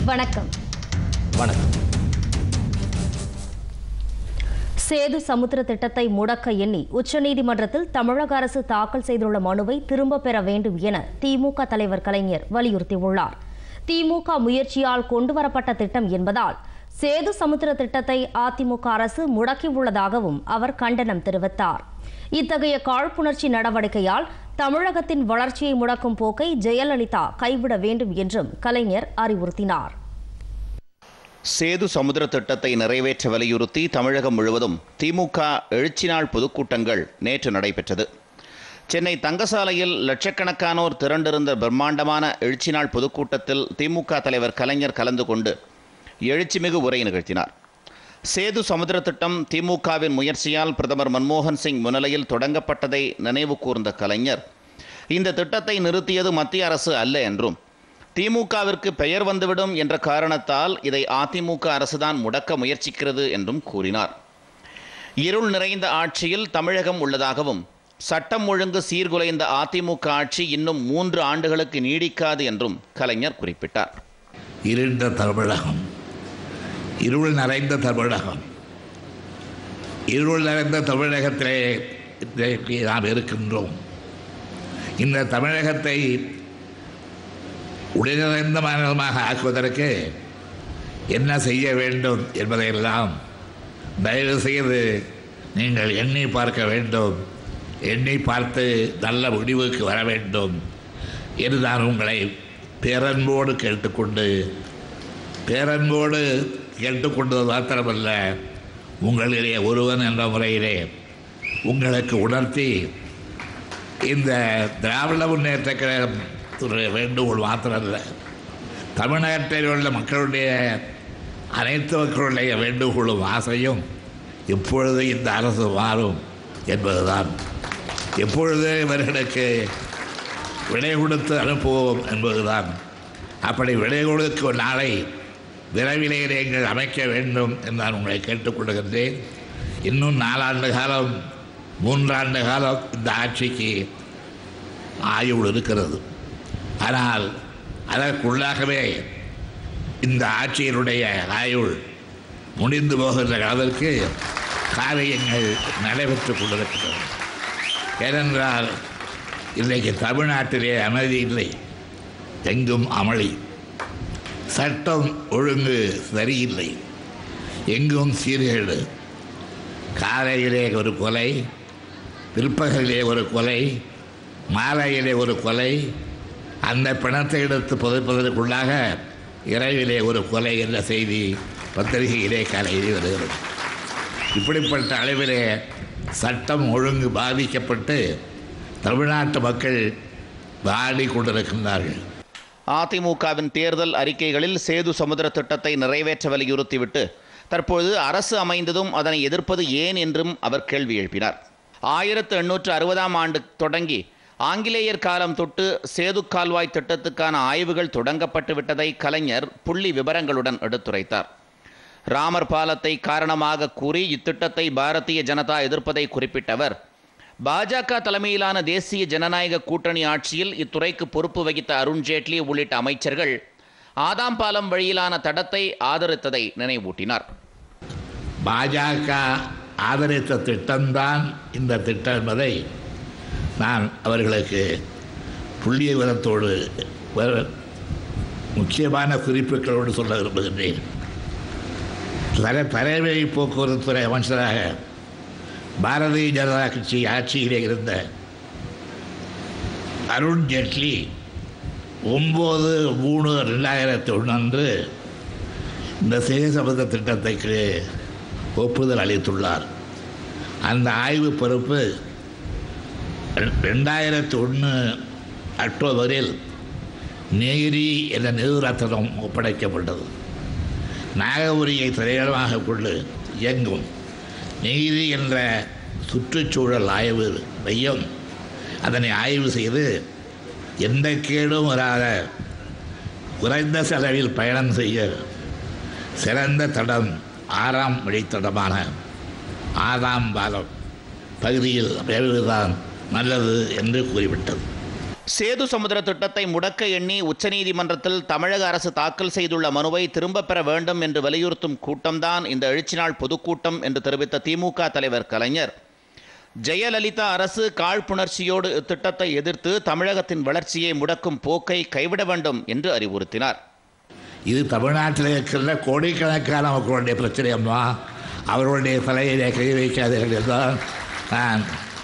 வணக்கம் வணக்கம் சேது சமுத்திர திட்டத்தை முடக்க எண்ணி உச்சநீதிமன்றத்தில் தமிழக அரசு தாக்கல் செய்துள்ள மனுவை திரும்ப பெற வேண்டும் என திமுக தலைவர் கலைஞர் வலியுறுத்தியுள்ளார் திமுக முயற்சியால் கொண்டுவரப்பட்ட திட்டம் என்பதால் சேது சமுத்திர திட்டத்தை அதிமுக அரசு முடக்கியுள்ளதாகவும் அவர் கண்டனம் தெரிவித்தார் இத்தகைய காழ்ப்புணர்ச்சி நடவடிக்கையால் தமிழகத்தின் வளர்ச்சியை முடக்கும் போக்கை ஜெயலலிதா கைவிட வேண்டும் என்றும் கலைஞர் அறிவுறுத்தினார் சேது சமுத்திர திட்டத்தை நிறைவேற்ற வலியுறுத்தி தமிழகம் முழுவதும் திமுக எழுச்சி நாள் பொதுக்கூட்டங்கள் நேற்று நடைபெற்றது சென்னை தங்கசாலையில் லட்சக்கணக்கானோர் திரண்டிருந்த பிரம்மாண்டமான எழுச்சி நாள் பொதுக்கூட்டத்தில் திமுக தலைவர் கலைஞர் கலந்து கொண்டு எழுச்சிமிகு உரை நிகழ்த்தினார் சேது சமுத்திர திட்டம் திமுகவின் முயற்சியால் பிரதமர் மன்மோகன் சிங் முன்னிலையில் தொடங்கப்பட்டதை நினைவு கூர்ந்த கலைஞர் இந்த திட்டத்தை நிறுத்தியது மத்திய அரசு அல்ல என்றும் திமுகவிற்கு பெயர் வந்துவிடும் என்ற காரணத்தால் இதை அதிமுக அரசுதான் முடக்க முயற்சிக்கிறது என்றும் கூறினார் இருள் நிறைந்த ஆட்சியில் தமிழகம் உள்ளதாகவும் சட்டம் ஒழுங்கு சீர்குலைந்த அதிமுக ஆட்சி இன்னும் மூன்று ஆண்டுகளுக்கு நீடிக்காது என்றும் கலைஞர் குறிப்பிட்டார் இருண்ட தமிழகம் இருள் நிறைந்த தமிழகம் இருள் நிறைந்த தமிழகத்திலே இன்றைக்கு நாம் இருக்கின்றோம் இந்த தமிழகத்தை உடனிறைந்த மாநிலமாக ஆக்குவதற்கு என்ன செய்ய வேண்டும் என்பதையெல்லாம் தயவு செய்து நீங்கள் எண்ணி பார்க்க வேண்டும் எண்ணி பார்த்து நல்ல முடிவுக்கு வர வேண்டும் என்று நான் உங்களை பேரன்போடு கேட்டுக்கொண்டு பேரன்போடு கேட்டுக்கொண்டது மாத்திரமல்ல உங்களிலே ஒருவன் என்ற முறையிலே உங்களுக்கு உணர்த்தி இந்த திராவிட முன்னேற்ற கழகம் வேண்டுகோள் மாத்திரமல்ல தமிழ்நாட்டில் உள்ள மக்களுடைய அனைத்து மக்களுடைய வேண்டுகோளும் ஆசையும் எப்பொழுது இந்த அரசு மாறும் என்பதுதான் எப்பொழுது இவர்களுக்கு விடை கொடுத்து அனுப்புவோம் என்பதுதான் அப்படி விடை கொடுக்கும் நாளை விரைவிலே நீங்கள் அமைக்க வேண்டும் என்று நான் உங்களை கேட்டுக்கொள்கின்றேன் இன்னும் நாலாண்டு காலம் மூன்றாண்டு காலம் இந்த ஆட்சிக்கு ஆயுள் இருக்கிறது ஆனால் அதற்குள்ளாகவே இந்த ஆட்சியினுடைய ஆயுள் முடிந்து போகின்ற அளவிற்கு காரியங்கள் நடைபெற்றுக் கொண்டிருக்கிறது ஏனென்றால் இன்றைக்கு தமிழ்நாட்டிலே அமைதி இல்லை எங்கும் அமளி சட்டம் ஒழுங்கு சரியில்லை எங்கும் சீர்கேடு காலையிலே ஒரு கொலை பிற்பகலிலே ஒரு கொலை மாலையிலே ஒரு கொலை அந்த பிணத்தை எடுத்து புதைப்பதற்குள்ளாக இரவிலே ஒரு கொலை என்ற செய்தி பத்திரிகையிலே காலையிலே வருகிறது இப்படிப்பட்ட அளவிலே சட்டம் ஒழுங்கு பாதிக்கப்பட்டு தமிழ்நாட்டு மக்கள் வாடி கொண்டிருக்கின்றார்கள் அதிமுகவின் தேர்தல் அறிக்கைகளில் சேது சமுத்திர திட்டத்தை நிறைவேற்ற வலியுறுத்திவிட்டு தற்போது அரசு அமைந்ததும் அதனை எதிர்ப்பது ஏன் என்றும் அவர் கேள்வி எழுப்பினார் ஆயிரத்து எண்ணூற்று அறுபதாம் ஆண்டு தொடங்கி ஆங்கிலேயர் காலம் தொட்டு சேது கால்வாய் திட்டத்துக்கான ஆய்வுகள் தொடங்கப்பட்டு விட்டதை கலைஞர் புள்ளி விவரங்களுடன் எடுத்துரைத்தார் ராமர் பாலத்தை காரணமாக கூறி இத்திட்டத்தை பாரதிய ஜனதா எதிர்ப்பதை குறிப்பிட்டவர் பாஜக தலைமையிலான தேசிய ஜனநாயக கூட்டணி ஆட்சியில் இத்துறைக்கு பொறுப்பு வகித்த அருண்ஜேட்லி உள்ளிட்ட அமைச்சர்கள் ஆதாம் பாலம் வழியிலான தடத்தை ஆதரித்ததை நினைவூட்டினார் பாஜக ஆதரித்த திட்டம்தான் இந்த திட்டம் என்பதை நான் அவர்களுக்கு புள்ளிய விவரத்தோடு வர- முக்கியமான குறிப்புகளோடு சொல்ல விரும்புகின்றேன் தர தரைவழி போக்குவரத்து துறை அமைச்சராக பாரதிய ஜனதா கட்சி ஆட்சியிலே இருந்த அருண் ஜேட்லி ஒம்பது மூணு ரெண்டாயிரத்தி ஒன்று அன்று இந்த சேசபத திட்டத்துக்கு ஒப்புதல் அளித்துள்ளார் அந்த ஆய்வு பொறுப்பு ரெ- ரெண்டாயிரத்தி ஒன்று அக்டோபரில் நேரி என்ற நிறுவனத்திடம் ஒப்படைக்கப்பட்டது நாகபுரியை தலையிடமாக கொண்டு இயங்கும் நெய்தி என்ற சுற்றுச்சூழல் ஆய்வு மையம் அதனை ஆய்வு செய்து எந்த கேடும் வராத குறைந்த செலவில் பயணம் செய்ய சிறந்த தடம் ஆறாம் வழித்தடமான ஆதாம் பாலம் பகுதியில் அமைவதுதான் நல்லது என்று கூறிவிட்டது சேது சமுத்திர திட்டத்தை முடக்க எண்ணி உச்சநீதிமன்றத்தில் தமிழக அரசு தாக்கல் செய்துள்ள மனுவை திரும்பப் பெற வேண்டும் என்று வலியுறுத்தும் கூட்டம்தான் இந்த எழுச்சி நாள் பொதுக்கூட்டம் என்று தெரிவித்த திமுக தலைவர் கலைஞர் ஜெயலலிதா அரசு காழ்ப்புணர்ச்சியோடு இத்திட்டத்தை எதிர்த்து தமிழகத்தின் வளர்ச்சியை முடக்கும் போக்கை கைவிட வேண்டும் என்று அறிவுறுத்தினார் இது தமிழ்நாட்டில் இருக்கிற கோடிக்கணக்கான மக்களுடைய பிரச்சனை அம்மா அவர்களுடைய தலையிலே கை வைக்காதீர்கள் என்றால் நான்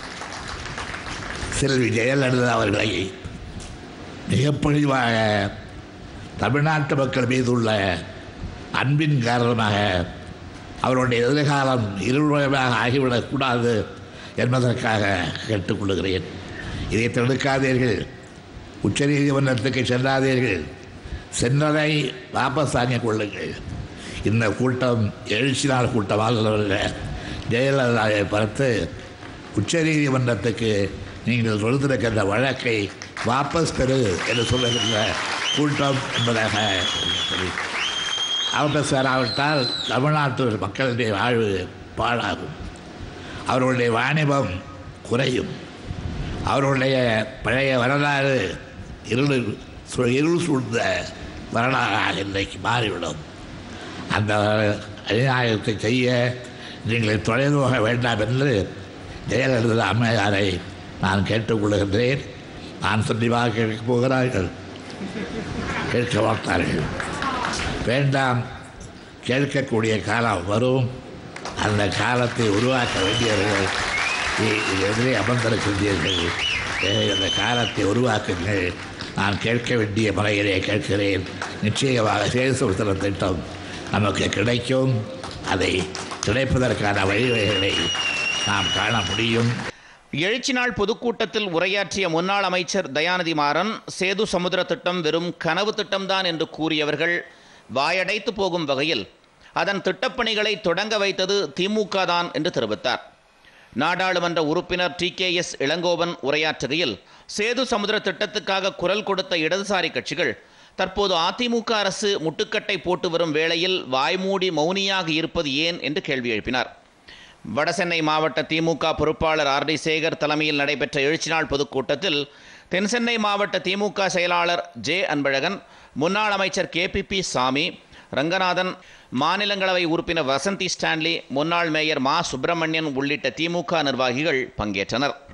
செல்வி ஜெயலலிதா அவர்களை மிகப்பொழிவாக தமிழ்நாட்டு மக்கள் மீது உள்ள அன்பின் காரணமாக அவருடைய எதிர்காலம் இருள்மயமாக ஆகிவிடக்கூடாது என்பதற்காக கேட்டுக்கொள்கிறேன் இதை தடுக்காதீர்கள் உச்சநீதிமன்றத்துக்கு செல்லாதீர்கள் சென்றதை வாபஸ் வாங்கிக் கொள்ளுங்கள் இந்த கூட்டம் எழுச்சி நாள் கூட்டமாக ஜெயலலிதாவை பார்த்து உச்சநீதிமன்றத்துக்கு நீங்கள் தொடுத்திருக்கின்ற வழக்கை வாபஸ் பெறு என்று சொல்லுகின்ற கூட்டம் என்பதாக சொல்லி வாபஸ் பெறாவிட்டால் தமிழ்நாட்டு மக்களுடைய வாழ்வு பாழாகும் அவர்களுடைய வாணிபம் குறையும் அவர்களுடைய பழைய வரலாறு இருள் சு- இருள் சூழ்ந்த வரலாறாக இன்றைக்கு மாறிவிடும் அந்த அநியாயத்தை செய்ய நீங்கள் தொலைந்து போக வேண்டாம் என்று ஜெயலலிதா அம்மையாரை நான் கேட்டுக்கொள்கின்றேன் நான் சொல்லிவாக கேட்கப் போகிறார்கள் கேட்க மாட்டார்கள் வேண்டாம் கேட்கக்கூடிய காலம் வரும் அந்த காலத்தை உருவாக்க வேண்டியவர்கள் இ- எதிரே அமர்ந்திருக்கின்றீர்கள் எனவே அந்த காலத்தை உருவாக்குங்கள் நான் கேட்க வேண்டிய முறையிலே கேட்கிறேன் நிச்சயமாக சேசுத்திர திட்டம் நமக்கு கிடைக்கும் அதை கிடைப்பதற்கான வழிவகைகளை நாம் காண முடியும் எழுச்சி நாள் பொதுக்கூட்டத்தில் உரையாற்றிய முன்னாள் அமைச்சர் தயாநிதி மாறன் சேது சமுத்திர திட்டம் வெறும் கனவு திட்டம்தான் என்று கூறியவர்கள் வாயடைத்து போகும் வகையில் அதன் திட்டப்பணிகளை தொடங்க வைத்தது திமுக தான் என்று தெரிவித்தார் நாடாளுமன்ற உறுப்பினர் டி கே எஸ் இளங்கோவன் உரையாற்றுகையில் சேது சமுத்திர திட்டத்துக்காக குரல் கொடுத்த இடதுசாரி கட்சிகள் தற்போது அதிமுக அரசு முட்டுக்கட்டை போட்டு வரும் வேளையில் வாய்மூடி மௌனியாக இருப்பது ஏன் என்று கேள்வி எழுப்பினார் வடசென்னை மாவட்ட திமுக பொறுப்பாளர் ஆர் டி சேகர் தலைமையில் நடைபெற்ற எழுச்சி நாள் பொதுக்கூட்டத்தில் தென்சென்னை மாவட்ட திமுக செயலாளர் ஜே அன்பழகன் முன்னாள் அமைச்சர் கேபிபி சாமி ரங்கநாதன் மாநிலங்களவை உறுப்பினர் வசந்தி ஸ்டான்லி முன்னாள் மேயர் மா சுப்பிரமணியன் உள்ளிட்ட திமுக நிர்வாகிகள் பங்கேற்றனர்